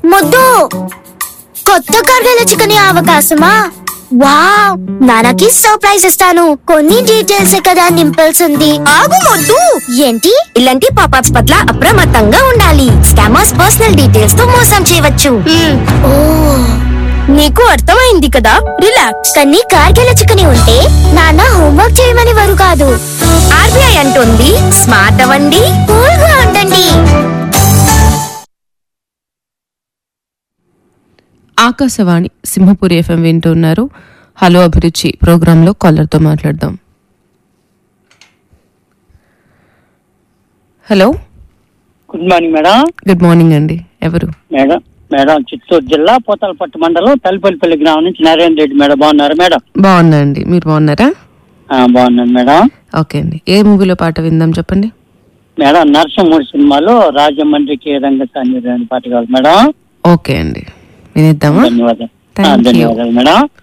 ముద్దు కొత్త కర్గల చికెన్ అవకాశమా వావ్ నాన్నకి సర్ప్రైజ్ ఇస్తాను కొన్ని డీటెయిల్స్ కదా నింపాల్సింది ఆగు మొద్దు ఏంటి ఇలాంటి పాపాప్స్ పట్ల అప్రమత్తంగా ఉండాలి స్కామర్స్ పర్సనల్ డీటెయిల్స్ తో మోసం చేయవచ్చు ఓ నీకు అర్థమైంది కదా రిలాక్స్ కానీ కార్గిల చికెన్ ఉంటే నాన్న హోంవర్క్ చేయమని వారు కాదు ఆర్బీఐ అంటుంది స్మార్ట్ అవ్వండి కూల్ గా ఉండండి ఆకాశవాణి సింహపురి ఎఫ్ఎం వింటున్నారు హలో అభిరుచి ప్రోగ్రాంలో కాలర్తో మాట్లాడదాం hello good morning madam good morning అండి ఎవరు మేడం మేడం చిత్తూరు జిల్లా పోతలపట్టు మండలం తలిపల్లిపల్లి గ్రామం నుంచి నారాయణ రెడ్డి మేడం బాగున్నారు మేడం బాగున్నా అండి మీరు బాగున్నారా ఆ, బాగున్నాను మేడం ఓకే అండి ఏ మూవీలో పాట విందాం చెప్పండి మేడం నరసింహుడి సినిమాలో రాజమండ్రికి రంగసాని అనే పాట కావాలి మేడం ఓకే అండి వినిద్దామా ధన్యవాదాలు ఆ, Thank you. ధన్యవాదాలు మేడం